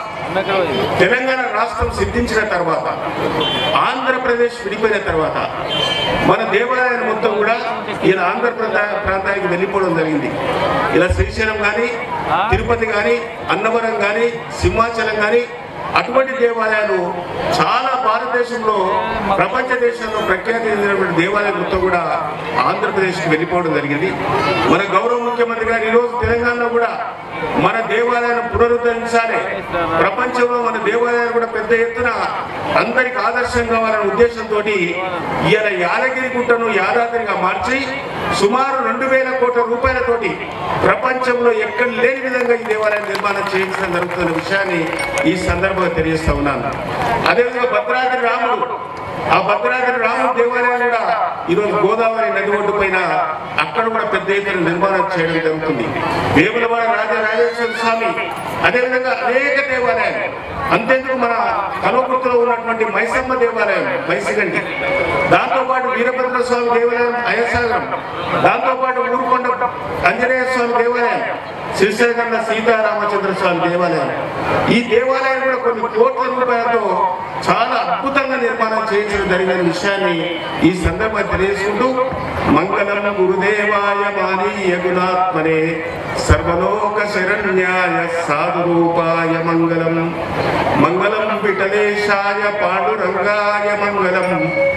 తెలంగాణ రాష్ట్రం సిద్ధించిన తర్వాత ఆంధ్రప్రదేశ్ విడిపోయిన తర్వాత మన దేవాలయాలు మొత్తం కూడా ఇలా ఆంధ్ర ప్రాంత- ప్రాంతానికి వెళ్ళిపోవడం జరిగింది ఇలా శ్రీశైలం కానీ తిరుపతి కానీ అన్నవరం కానీ సింహాచలం కానీ అటువంటి దేవాలయాలు చాలా భారతదేశంలో ప్రపంచ దేశంలో ప్రఖ్యాతి చెందినటువంటి దేవాలయాలు మొత్తం కూడా ఆంధ్రప్రదేశ్కి వెళ్ళిపోవడం జరిగింది మన గౌరవ ముఖ్యమంత్రి గారు ఈరోజు తెలంగాణలో కూడా మన దేవాలయాలను పునరుద్ధరించాలి ప్రపంచంలో మన దేవాలయాలు కూడా పెద్ద ఎత్తున అందరికి ఆదర్శం కావాలనే ఉద్దేశంతో ఇవాళ యాదగిరి గుట్టను యాదాద్రిగా మార్చి సుమారు రెండు వేల కోట్ల రూపాయలతోటి ప్రపంచంలో ఎక్కడ లేని విధంగా ఈ దేవాలయం నిర్మాణం చేయించడం జరుగుతున్న విషయాన్ని ఈ సందర్భంగా తెలియజేస్తా ఉన్నాను అదేవిధంగా భద్రాద్రి రాముడు ఆ భద్రాద్రి రాముడు దేవాలయం కూడా ఈరోజు గోదావరి నది ఒడ్డు పైన అక్కడ కూడా పెద్ద ఎత్తున నిర్మాణం చేయడం జరుగుతుంది వేములవాడ రాజరాజేశ్వర స్వామి అదేవిధంగా అనేక దేవాలయాలు అంతేందుకు మన కల్వకుర్తిలో ఉన్నటువంటి మైసమ్మ దేవాలయం మైసిగండి దాంతో పాటు వీరభద్ర స్వామి దేవాలయం అయసాగరం దాంతో పాటు ఊరుకొండ ఆంజనేయ స్వామి దేవాలయం శ్రీశైలంలో సీతారామచంద్ర స్వామి దేవాలయం ఈ దేవాలయం కూడా కొన్ని కోట్ల రూపాయలతో చాలా అద్భుతంగా నిర్మాణం చేయించడం జరిగిన విషయాన్ని ఈ సందర్భంగా తెలియజేసుకుంటూ మంగళం గురుదేవాయ మానీయ గుణాత్మనే సర్వలోక శరణ్యాయ సాధు రూపాయ మంగళం మంగళం విఠలేశాయ పాండురంగాయ మంగళం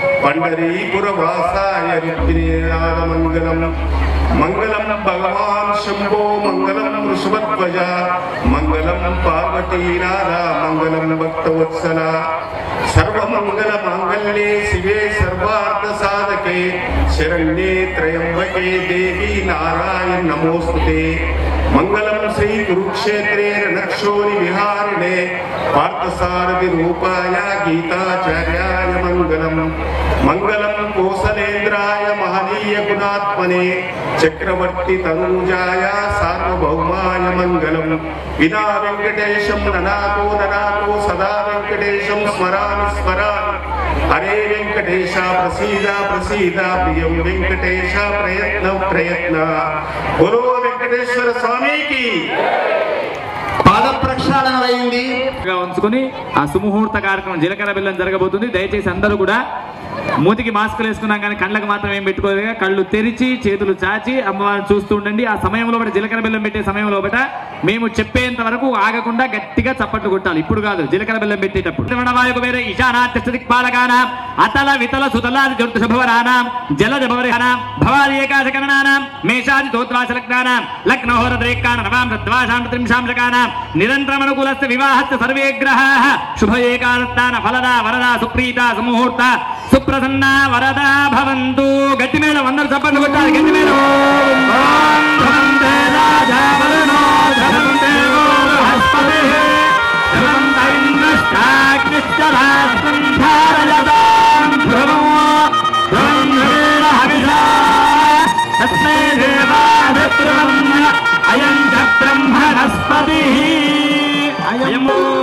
పండరీపురవాసాయ రుక్మిణీనాథ మంగళం మంగళం భగవాన్ శంభో మంగళం వృషభధ్వజ మంగళం పార్వతీనాథ మంగళం భక్తవత్సల సర్వమంగళ మాంగళ్యే శివే సర్వార్థ సాధకే శరణ్యే త్రయంబకే దేవి నారాయణ నమోస్తుతే మంగళం శ్రీ కురుక్షేత్రే రణక్షోని విహారిణే పార్థసారథి రూపాయ గీతాచార్యాయ మంగళం మంగళం కోసలేంద్రాయ మహనీయ గుణాత్మనే చక్రవర్తి తనూజాయ సార్వభౌమాయ మంగళం వినా వెంకటేశం ననాతో ననాతో సదా వెంకటేశం స్మరామి స్మరామి హరే వెంకటేశ ప్రసీద ప్రసీద ప్రియం వెంకటేశ ప్రయత్న ప్రయత్న గురు వెంకటేశ్వర స్వామికి పాద ప్రక్షాళన అయింది గా ఉంచుకొని ఆ సుముహూర్త కార్యక్రమం జీలకర్ర బెల్లం జరగబోతుంది దయచేసి అందరూ కూడా మూతికి మాస్కులు వేసుకున్నాం కానీ కళ్ళకి మాత్రం ఏం పెట్టుకోలేదు కళ్ళు తెరిచి చేతులు చాచి అమ్మవారిని చూస్తూ ఉండండి ఆ సమయంలో బట్టి జీలకర్ర బెల్లం పెట్టే సమయంలో బట మేము చెప్పేంత వరకు ఆగకుండా గట్టిగా చప్పట్లు కొట్టాలి ఇప్పుడు కాదు జీలకర్ర బెల్లం పెట్టేటప్పుడు శ్రవణవాయుకు వేరే ఈశానాత్య దిక్పాలకానాం అతల వితల సుతలాది జ్యోతి శుభవరానాం జలజ భవరిహనాం భవాది ఏకాశకరణానాం మేషాది తోత్వాశలగ్నానాం లగ్నహోర ద్రేక్కాన నవాం సద్వాశాం త్రింశాంశకానాం నిరంతరమనుకూలస్య వివాహస్య సర్వే గ్రహాः శుభ ఏకాదత్తాన ఫలదా వరదా సుప్రీత సుముహూర్త సుప్రసన్నా వరదా భవంతు గట్టి మేళం అందరూ చప్పట్లు కొట్టాలి గట్టి మేళం ఓం ధనంతే రాజా వరుణో ధనంతే గో బృహస్పతిః ధనంత ఇంద్రష్టాగ్నిశ్చరాస్తం ధారయతాం ధ్రువో ధ్రువంధ్రేణ హవిషా తస్మై దేవాధిప్రవం అయం చ బ్రహ్మణస్పతిః అయం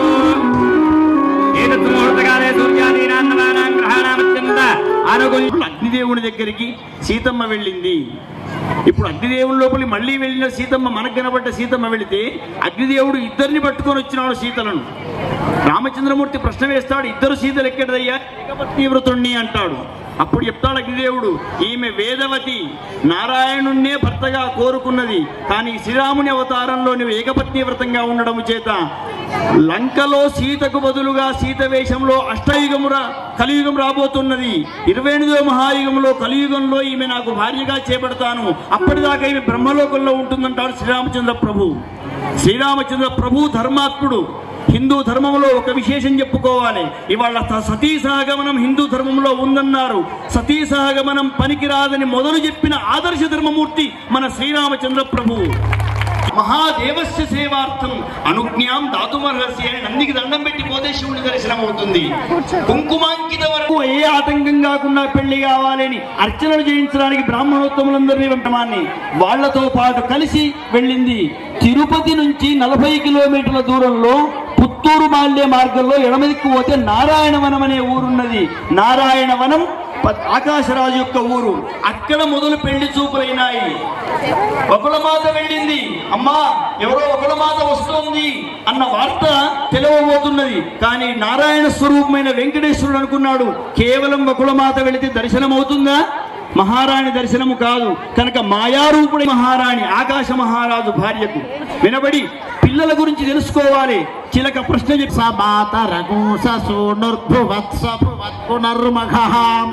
ఏతత్ ముహూర్తకాలే సూర్యాదీనాన్నవానాం గ్రహాణామత్యంత అనుకూల ఇప్పుడు అగ్నిదేవుని దగ్గరికి సీతమ్మ వెళ్ళింది ఇప్పుడు అగ్నిదేవుని లోపలి మళ్ళీ వెళ్ళిన సీతమ్మ మనకు కనబడ్డ సీతమ్మ వెళితే అగ్నిదేవుడు ఇద్దరిని పట్టుకొని వచ్చినాడు సీతలను రామచంద్రమూర్తి ప్రశ్న వేస్తాడు ఇద్దరు సీతలు ఎక్కడదయ్యా ఏకపత్ని వ్రతుణ్ణి అంటాడు అప్పుడు చెప్తాడు అగ్నిదేవుడు ఈమె వేదవతి నారాయణుణ్ణే భర్తగా కోరుకున్నది కానీ శ్రీరాముని అవతారంలో నువ్వు ఏకపత్ని వ్రతంగా ఉండడం చేత లంకలో సీతకు బదులుగా సీత వేషంలో అష్టయుగము రా కలియుగం రాబోతున్నది ఇరవై ఎనిమిదో మహాయుగంలో కలియుగంలో ఈమె నాకు భార్యగా చేపడతాను అప్పటిదాకా ఈమె బ్రహ్మలోకంలో ఉంటుందంటాడు శ్రీరామచంద్ర ప్రభు శ్రీరామచంద్ర ప్రభు ధర్మాత్ముడు హిందూ ధర్మంలో ఒక విశేషం చెప్పుకోవాలి ఇవాళ స- సతీ సహగమనం హిందూ ధర్మంలో ఉందన్నారు సతీ సహగమనం పనికిరాదని మొదలు చెప్పిన ఆదర్శ ధర్మమూర్తి మన శ్రీరామచంద్ర ప్రభువు మహాదేవస్య సేవార్థం అనుజ్ఞాం దాతుమర్హస్య అని నందికి దండం పెట్టి పోతే శివుని దర్శనం అవుతుంది కుంకుమాంకిత వరకు ఏ ఆటంకం కాకుండా పెళ్లి కావాలని అర్చనలు చేయించడానికి బ్రాహ్మణోత్తములందరినీ వెంటమాన్ని వాళ్లతో పాటు కలిసి వెళ్ళింది తిరుపతి నుంచి నలభై కిలోమీటర్ల దూరంలో పుత్తూరు మాల్య మార్గంలో ఎడమదిక్కు పోతే నారాయణవనం అనే ఊరున్నది నారాయణవనం ప- ఆకాశరాజు యొక్క ఊరు అక్కడ మొదలు పెళ్లి చూపులైనాయి ఒకళమాత వెళ్ళింది అమ్మా ఎవరో ఒకళమాత వస్తోంది అన్న వార్త తెలవబోతున్నది కానీ నారాయణ స్వరూపమైన వెంకటేశ్వరుడు అనుకున్నాడు కేవలం ఒకళమాత వెళితే దర్శనం అవుతుందా మహారాణి దర్శనము కాదు కనుక మాయారూపుడి మహారాణి ఆకాశ మహారాజు భార్యకు వినబడి పిల్లల గురించి తెలుసుకోవాలి చిలక ప్రశ్న చెప్పి సమాత రఘుసూనుర్భువత్స పునర్మఘాం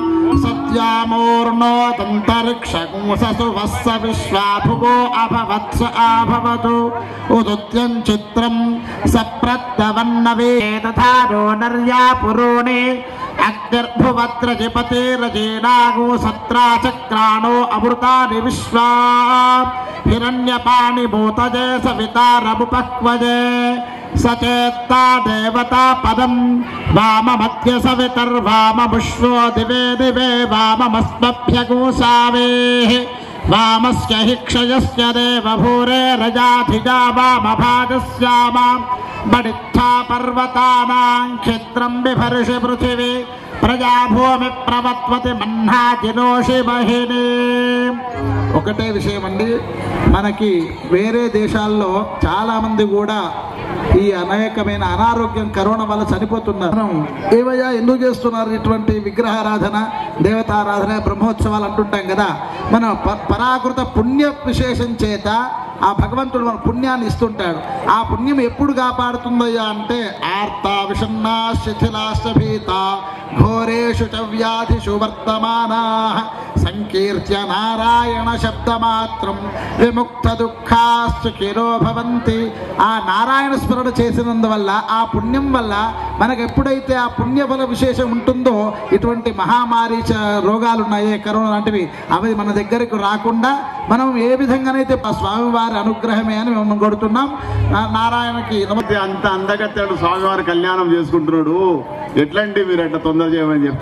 సత్యామూర్ణోదంతరిక్షగుంససు వత్స విశ్వాభువో అభవత్స ఆభవతు ఉదుత్యం చిత్రం సప్రత్తవన్నవే తథారో నర్యా పురోణే అగ్నిర్భువత్ర జిపతిరజేనాగో సత్రా చక్రాణో అమృతాని విశ్వా హిరణ్యపాణి భూతజే సవితారముపక్వజే సచేత్తా దేవతా పదం వామమధ్య సవితర్వామముష్వో దివే దివే వామమస్మభ్యగోసావే వామస్య హి క్షయస్య దేవభూరే రజాధిజా వామభాగస్యామ బడిత్థా పర్వతానాం క్షిత్రం బిభర్షి పృథివీ ప్రజాభూమి ప్రవత్వతి మన్నాజినోషి మహిని ఒకటే విషయం అండి మనకి వేరే దేశాల్లో చాలా మంది కూడా ఈ అనేకమైన అనారోగ్యం కరోనా వల్ల చనిపోతున్నారు మనం ఏవయ్యా ఎందుకు చేస్తున్నారు ఇటువంటి విగ్రహారాధన దేవతారాధన బ్రహ్మోత్సవాలు అంటుంటాం కదా మన ప- పరాకృత పుణ్య విశేషం చేత ఆ భగవంతుడు మన పుణ్యాన్ని ఇస్తుంటాడు ఆ పుణ్యం ఎప్పుడు కాపాడుతుందయ్యా అంటే ఆర్త విషన్నా శిథిలాశ్చ భీత ఘోరేషు చ వ్యాధిషు వర్తమానా సంకీర్త్య నారాయణ శబ్దమాత్రం విముక్త దుఃఖాశ్చిరో భవంతి ఆ నారాయణ స్మరణ చేసినందువల్ల ఆ పుణ్యం వల్ల మనకు ఎప్పుడైతే ఆ పుణ్యఫల విశేషం ఉంటుందో ఇటువంటి మహామారి చ- రోగాలు ఉన్నాయే కరోనా లాంటివి అవి మన దగ్గరకు రాకుండా మనం ఏ విధంగానైతే ఆ స్వామివారి అనుగ్రహమే అని మేము కొడుతున్నాం నా- నారాయణకి నమ అంత అందగత్తాడు స్వామివారి కళ్యాణం చేసుకుంటున్నాడు ఎట్లంటే మీరు అట్లా తొందర చేయమని చెప్తే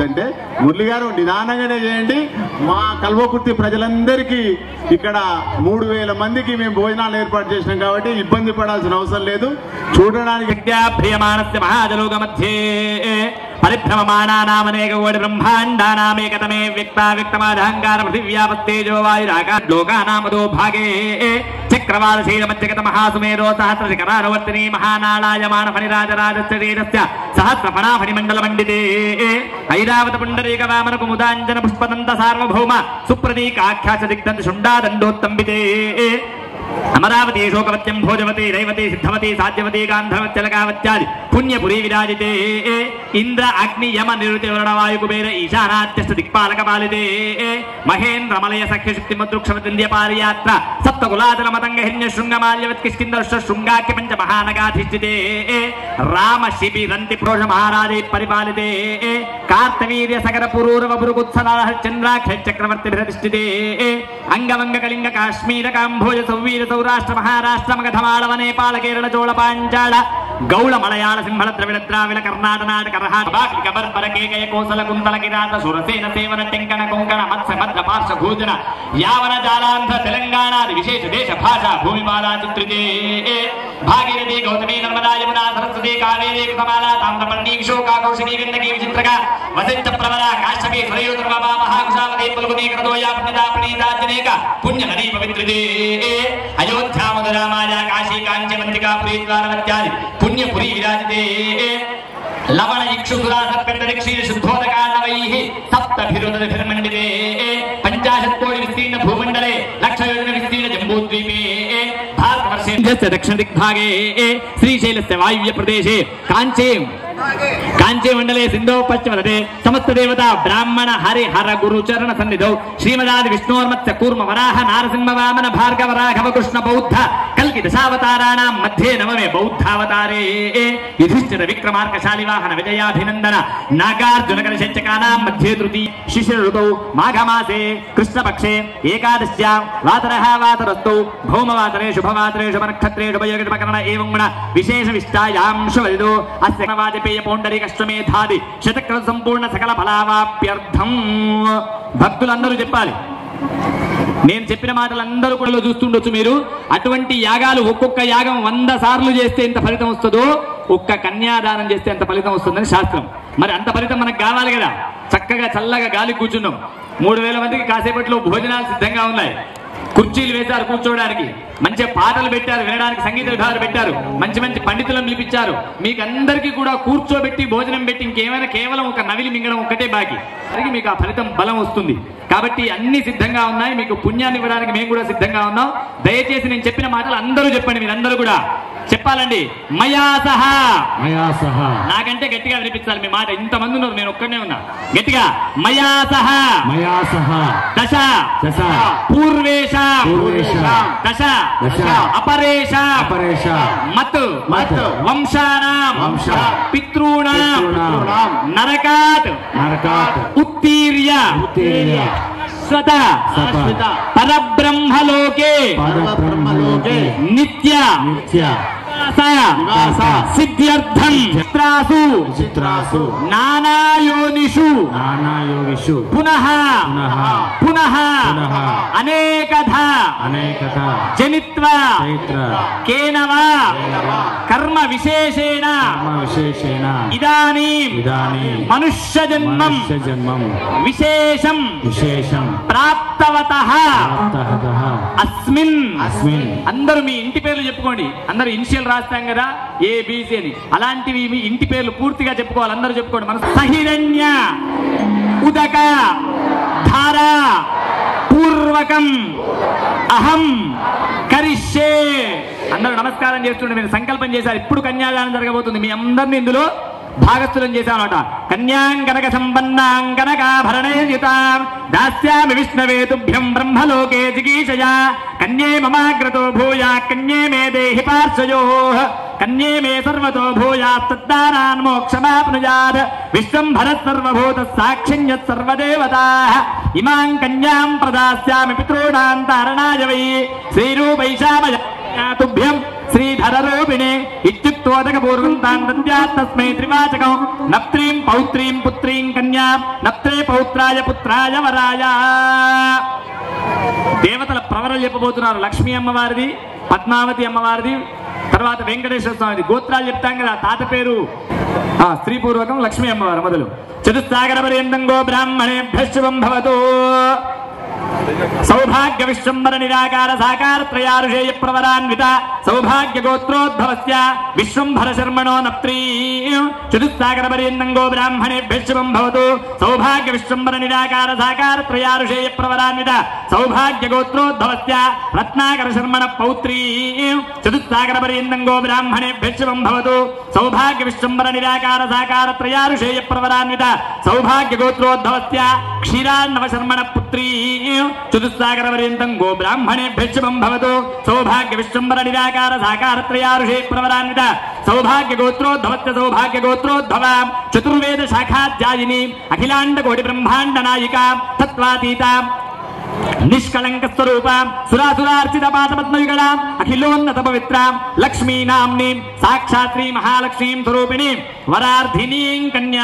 వద్దంటే మురళి గారు నిదానంగానే చేయండి మా కల్వకుర్తి ప్రజలందరికీ ఇక్కడ మూడు వేల మందికి మేము భోజనాలు ఏర్పాటు చేసినాం కాబట్టి ఇబ్బంది పడాల్సిన అవసరం లేదు చూడడానికి ప్రియమాణస్య మహాజలోక మధ్యే పరిభ్రమమాణానామనేక కోటి బ్రహ్మాండానామేకతమే వ్యక్తా వ్యక్తమాదహంకార పృథివ్యాపత్తేజో వాయురాకా లోకానామదో భాగే చక్రవాలశీల మధ్యగత మహాసుమేరో సహస్ర శిఖరారవర్తిని మహానాళాయమాన ఫణిరాజరాజస్య శరీరస్య సహస్ర ఫణాఫణి మండల మండితే ఐరావత పుండరీక వామన కుముదాంజన పుష్పదంత సార్వభౌమ సుప్రతీకాఖ్యాచ దిగ్ధంత శుండాదండోత్తంబితే అమరావతి శోకవత్యం భోజవతి రైవతి సిద్ధవతి సాధ్యవతి గాంధర్వచ్చలకావత్యాది పుణ్యపురి విరాజితే ఇంద్ర అగ్ని యమ నిరుతి వరుణవాయు కుబేర ఈశానాత్యష్ట దిక్పాలక పాలితే మహేంద్ర మలయ సఖ్య శక్తి మదృక్షవతింద్య పారియాత్ర సప్తకులాచల మతంగ హిన్య శృంగమాల్యవత్ కిష్కిందర్ష శృంగాఖ్య పంచ మహానగాధిష్ఠితే రామ శిబిరంతి ప్రోష మహారాజై పరిపాలితే కార్తవీర్య సగర పురూరవ పురుగుత్సల చంద్రాక్ష చక్రవర్తి ప్రతిష్ఠితే అంగవంగ కళింగ కాశ్మీర కాంభోజ సౌవీర సౌరాష్ట్ర మహారాష్ట్ర మగధమాళవ నేపాళ కేరళ చోళ పాంచాళ గౌళ మలయాళ సింహళ ద్రవిడ ద్రావిడ కర్ణాటక నాటక రహాటక బర్బర కేకయ కోసల కుంతల కిరాత సురసేన సేవన టెంకణ కొంకణ మత్స్య మద్ర పార్శ్వ భూజన యావన జాలాంధ్ర తెలంగాణాది విశేష దేశ భాష భూమిమాలా చిత్రితే భాగీరథి గౌతమి నర్మదా యమునా సరస్వతి కావేరీ కృతమాలా తామ్రపర్ణి విశోకా కౌశికీ గండకీ విచిత్రక వసించ ప్రవర కాశ్యపి శ్రయోధర్మ మహాకుశావతి పలుకుని కృతోయా పుణ్యదా ప్రణీతాజనేక పుణ్య నదీ పవిత్రితే అయోధ్యా మధురామాయ కాశీ కాంచ మంత్రికా పురీద్వారవత్యాది పుణ్యపురి విరాజితే లవణ ఇక్షుసురా సర్పెండరి క్షీర శుద్ధోదకాండవై సప్తభిరుదభిర్మండితే పంచాశత్ కోటి విస్తీర్ణ భూమండలే లక్ష యోజన విస్తీర్ణ జంబూద్వీపే భారతవర్షే దక్షిణ దిగ్భాగే శ్రీశైలస్య వాయువ్య ప్రదేశే కాంచే కాంచే మండలే సింధో పశ్చిమదే సమస్త దేవత బ్రాహ్మణ హరి హర గురు చరణ సన్నిధౌ శ్రీమదాది విష్ణోర్మత్స్య కూర్మ వరాహ నారసింహ వామన భార్గవ రాఘవ కృష్ణ బౌద్ధ కల్కి దశావతారాణాం మధ్యే నవమే బౌద్ధావతారే యుధిష్ఠిర విక్రమార్క శాలివాహన విజయాభినందన నాగార్జున కలశంచకానాం మధ్యే తృతీయ శిశిర ఋతౌ మాఘమాసే కృష్ణపక్షే ఏకాదశ్యాం వాతరః వాతరస్తౌ భౌమవాతరే శుభవాతరే శుభనక్షత్రే శుభయోగమకరణ ఏవం గుణ విశేష విష్టాయాం శుభదిదో అస్య వాజపేయ పౌండరీకశ్వమేధాది శతకృత సంపూర్ణ సకల ఫలావాప్యర్థం భక్తులందరూ చెప్పాలి నేను చెప్పిన మాటలు అందరూ కూడా చూస్తుండొచ్చు మీరు అటువంటి యాగాలు ఒక్కొక్క యాగం వంద సార్లు చేస్తే ఎంత ఫలితం వస్తుందో ఒక్క కన్యాదానం చేస్తే ఎంత ఫలితం వస్తుందని శాస్త్రం మరి అంత ఫలితం మనకు కావాలి కదా చక్కగా చల్లగా గాలి కూర్చున్నాం మూడు వేల మందికి కాసేపట్లో భోజనాలు సిద్ధంగా ఉన్నాయి కుర్చీలు వేశారు కూర్చోవడానికి మంచి పాటలు పెట్టారు వినడానికి సంగీత విధాలు పెట్టారు మంచి మంచి పండితులను పిలిపించారు మీకు అందరికీ కూడా కూర్చోబెట్టి భోజనం పెట్టి ఇంకేమైనా కేవలం ఒక నవిలి మింగడం ఒక్కటే బాకి అది మీకు ఆ ఫలితం బలం వస్తుంది కాబట్టి అన్ని సిద్ధంగా ఉన్నాయి మీకు పుణ్యాన్ని ఇవ్వడానికి మేము కూడా సిద్ధంగా ఉన్నాం దయచేసి నేను చెప్పిన మాటలు అందరూ చెప్పండి మీరందరూ కూడా చెప్పాలండి మయా సహా మయా సహా నాకంటే గట్టిగా వినిపించాలి మీ మాట ఇంతమంది ఉన్నారు నేను ఒక్కనే ఉన్నా గట్టిగా మయా సహా మయా సహా దశ దశ పూర్వేశ పూర్వేష దశ దశ అపరేష అపరేష మత్ మత్ వంశానాం వంశ పితॄణాం పితॄణాం నరకాత్ నరకాత్ ఉత్తీర్య ఉత్తీర్య స్వత సత పరబ్రహ్మలోకే పరబ్రహ్మలోకే నిత్య నిత్య నివాస సిద్ధ్యర్థం చిత్రాసు చిత్రాసు నానాయోనిషు నానాయోగిషు పునః పునః పునః పునః అనేకధ అనేకత జనిత్వ చైత్ర కేనవా కర్మ విశేషేణ కర్మ విశేషేణ ఇదానీం ఇదానీ మనుష్య జన్మం మనుష్య జన్మం విశేషం విశేషం ప్రాప్తవత ప్రాప్తః అస్మిన్ అస్మిన్ అందరూ మీ ఇంటి పేర్లు చెప్పుకోండి అందరూ ఇనిషియల్ రాస్తాం కదా ఏ బీసీ అని అలాంటివి మీ ఇంటి పేర్లు పూర్తిగా చెప్పుకోవాలి అందరూ చెప్పుకోండి మన సహిరణ్య ఉదక ధార పూర్వకం అహం కరిష్యే అందరూ నమస్కారం చేస్తుండే మీరు సంకల్పం చేశారు ఇప్పుడు కన్యాదానం జరగబోతుంది మీ అందరిని ఇందులో భాగస్థులం చేశానట కన్యాంకనక సంపన్నాంకనకాభరణేయుతాం దాస్యామి విష్ణవే తుభ్యం బ్రహ్మలోకే జిగీషయా కన్యే మమాగ్రతో భూయా కన్యే మే దేహి పార్శ్వయో కన్యే మే సర్వతో భూయాత్ తద్దానాన్ మోక్షమాప్నుయాత్ విశ్వంభర సర్వభూత సాక్షిణ్యత్ సర్వదేవతా ఇమాం కన్యాం ప్రదాస్యామి పితॄణాం తారణాయ వై శ్రీరూపైషామయ తుభ్యం శ్రీధర రూపిణి ఇత్యుక్తోదక పూర్వం తాన్ దద్యాత్ తస్మై త్రివాచకం నప్త్రీం పౌత్రీం పుత్రీం కన్యా నప్త్రే పౌత్రాయ పుత్రాయ వరాయ దేవతల ప్రవరలు చెప్పబోతున్నారు లక్ష్మీ అమ్మవారిది పద్మావతి అమ్మవారిది తర్వాత వెంకటేశ్వర స్వామిది గోత్రాలు చెప్తాం కదా తాత పేరు ఆ స్త్రీ పూర్వకం లక్ష్మీ అమ్మవారు మొదలు చతుస్సాగర పర్యంతం గో బ్రాహ్మణేభ్య శుభం భవతు సౌభాగ్య విశ్వంబర నిరాకార సాకార త్రయారుషేయ ప్రవరాన్విత సౌభాగ్య గోత్రోద్భవస్య విశ్వంభర శర్మణో నప్త్రీ చతుస్సాగర పర్యంతంగో బ్రాహ్మణేభ్య శుభం భవతు సౌభాగ్య విశ్వంబర నిరాకార సాకార త్రయారుషేయ ప్రవరాన్విత సౌభాగ్య గోత్రోద్భవస్య రత్నాకర శర్మణ పౌత్రీ చతుస్సాగర పర్యంతంగో బ్రాహ్మణేభ్య శుభం భవతు సౌభాగ్య విశ్వంబర నిరాకార సాకార త్రయారుషేయ ప్రవరాన్విత సౌభాగ్య గోత్రోద్భవస్య క్షీరాన్నవ శర్మణ పుత్రీ చతుస్సాగర పర్యంతం గో బ్రాహ్మణే భ్యశుభం భవతు సౌభాగ్య విశ్వంబర నిరాకార సాకార త్రయారుషే ప్రవరాన్విత సౌభాగ్య గోత్రోద్భవత్య సౌభాగ్య గోత్రోద్భవ చతుర్వేద శాఖాధ్యాయిని అఖిలాండ కోటి బ్రహ్మాండ నాయిక తత్వాతీత నిష్కళంక స్వరూప సురాసురార్చిత పాదపద్మయుగళ అఖిలోన్నత పవిత్ర లక్ష్మీ నామ్ని సాక్షాత్ శ్రీ మహాలక్ష్మీం స్వరూపిణి వరార్థినీం కన్యా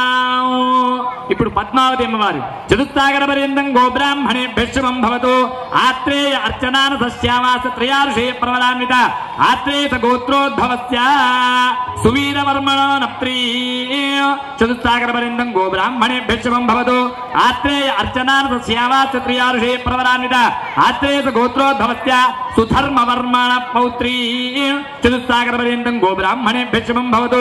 ఇప్పుడు పద్మావతి అమ్మవారు చతుస్సాగర పర్యంతం గోబ్రాహ్మణే భ్యశుభం భవతు ఆత్రేయ అర్చనాన సస్యావాస త్రయారుషే ప్రవలాన్విత ఆత్రేయ గోత్రోద్భవస్య సువీరవర్మణో నప్త్రీ చతుస్సాగర పర్యంతం గోబ్రాహ్మణే భ్యశుభం భవతు ఆత్రేయ అర్చనాన సస్యావాస త్రయారుషే ప్రవలాన్విత ఆత్రేయ గోత్రోద్భవస్య సుధర్మవర్మణ పౌత్రీ చతుస్సాగర పర్యంతం గోబ్రాహ్మణే భ్యశుభం భవతు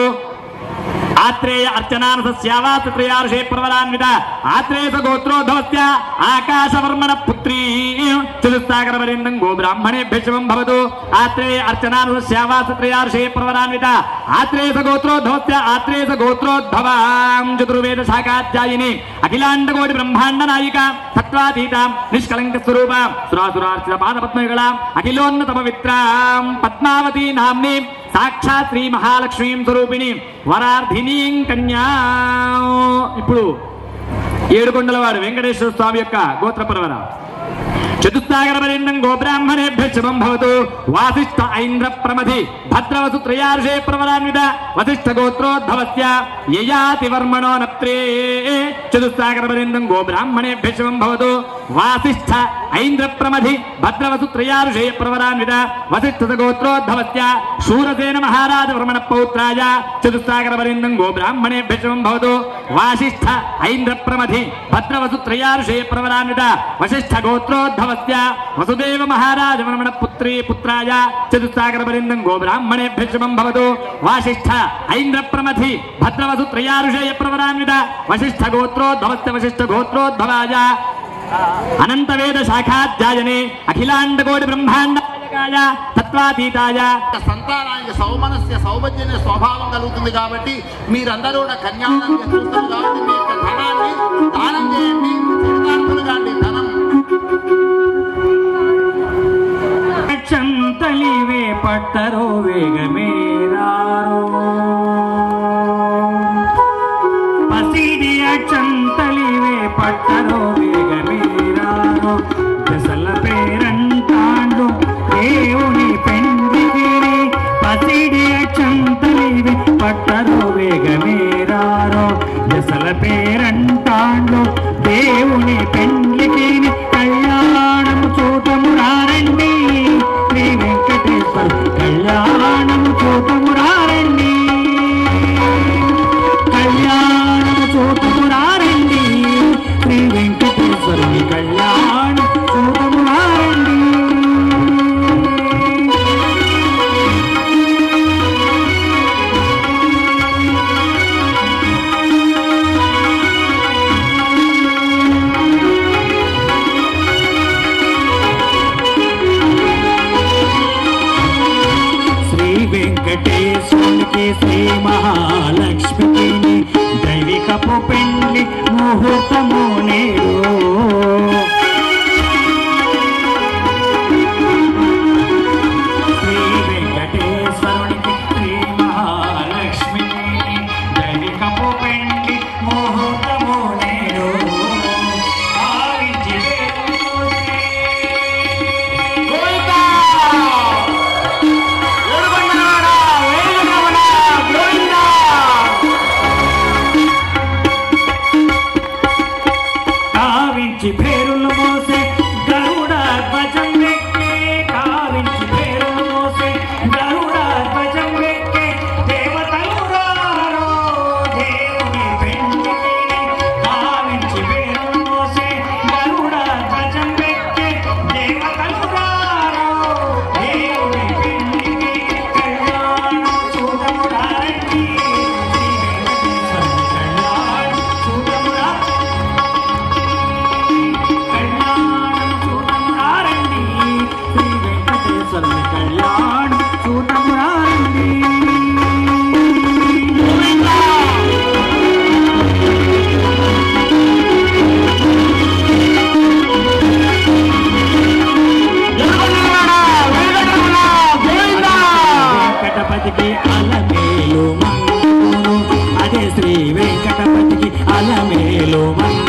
ఆత్రేయ అర్చనాన శ్యావాస త్రయార్షే ప్రవలాన్విత ఆత్రేయ గోత్రోద్భవస్య ఆకాశవర్మణ పుత్రీ చతుస్సాగర పర్యంతం గో బ్రాహ్మణే భ్యశవం భవతు ఆత్రేయ అర్చనాన శ్యావాస త్రయార్షే ప్రవలాన్విత ఆత్రేయ గోత్రోద్భవస్య ఆత్రేయ గోత్రోద్భవాం చతుర్వేద శాఖాధ్యాయిని అఖిలాండ కోటి బ్రహ్మాండ నాయిక తత్వాతీత నిష్కలంక స్వరూప సురాసురార్చిత పాదపద్మయుగళ అఖిలోన్నత పవిత్రాం పద్మావతి నామ్ని సాక్షాత్ శ్రీ మహాలక్ష్మీం స్వరూపిణి వరార్థినీం కన్యా ఇప్పుడు ఏడుకొండలవాడు వెంకటేశ్వర స్వామి యొక్క గోత్రపరవర చతుస్సాగర పర్యంతం గోబ్రాహ్మణేభ్య శుభం భవతు వాసిష్ఠ ఐంద్ర ప్రమథి భద్రవసు త్రయార్షే ప్రవరాన్విత వసిష్ఠ గోత్రోద్భవస్య యయాతి వర్మణో నప్త్రే చతుస్సాగర పర్యంతం గోబ్రాహ్మణేభ్య శుభం భవతు వాసిష్ఠ ఐంద్ర ప్రమథి భద్రవసు త్రయార్షే ప్రవరాన్విత వసిష్ఠ గోత్రోద్భవస్య శూరసేన మహారాజ వర్మణ పౌత్రాయ చతుస్సాగర పర్యంతం గోబ్రాహ్మణేభ్య శుభం భవతు వాసిష్ఠ ఐంద్ర ప్రమథి భద్రవసు త్రయార్షే ప్రవరాన్విత వశిష్ఠ గోత్రోద్భవస్య వసుదేవ మహారాజ వర్మణ పుత్రీ పుత్రాయ చతుస్సాగర పర్యంతం గోబ్రాహ్మణేభ్య శుభం భవతు వాసిష్ఠ ఐంద్ర ప్రమథి భద్రవసు త్రయారుషేయ ప్రవరాన్విత వశిష్ఠ గోత్రోద్భవస్య వశిష్ఠ గోత్రోద్భవాయ అనంత వేద శాఖాధ్యాయనే అఖిలాండ కోటి బ్రహ్మాండ తత్వాతీతాయ సంతానానికి సౌమనస్య సౌభద్యనే స్వభావం కలుగుతుంది కాబట్టి మీరందరూ కూడా కన్యాదానం చేస్తున్నారు కాబట్టి మీ యొక్క ధనాన్ని దానం చేయండి చిరుతార్థులు కాండి ధనం చంతలివే పట్టరో వేగమేరారో పసిడి అచంతలివే పట్టరో వేగమేరారో దశల పేరంటాండు దేవుని పెండిగిరి పసిడి అచంతలివే పట్టరో వేగమేరారో దశల పేరంటాండు దేవుని పెండ్లికి కళ్యాణం చూతము రారండి శ్రీ వెంకటేశ్వర కళ్యాణం చూతము రారండి కళ్యాణం చూతము రారండి శ్రీ వెంకటేశ్వరుని కళ్యాణం చూతము రారండి శ్రీ వెంకటేశ్వరునికి శ్రీ మహాలక్ష్మికి దైవికపు పెండ్లి ముహూర్తము నేడు శ్రీ వెంకటేశ్వరునికి శ్రీ మహాలక్ష్మికి దైవికపు పెండ్లి ముహూర్తము నేడు భావించి వేడుకోసే. కావించి పేరులు మోసే గరుడ ధ్వజం వెక్కే కావించి పేరులు మోసే గరుడ ధ్వజం వెక్కే దేవతలు రారో దేవుని పెండికి కావించి పేరులు మోసే గరుడ ధ్వజం వెక్కే దేవతలు రారో దేవుని పెండికి కళ్యాణం చూడమురారండి శ్రీ వెంకటేశ్వర కళ్యాణం చూడమురా కళ్యాణం చూడమురారండి శ్రీ వెంకటేశ్వరుని కళ్యాణం చూడమురారండి వెంకటపతికి అలమేలు మంగును అదే శ్రీ వెంకటపతికి అలమేలు మంగు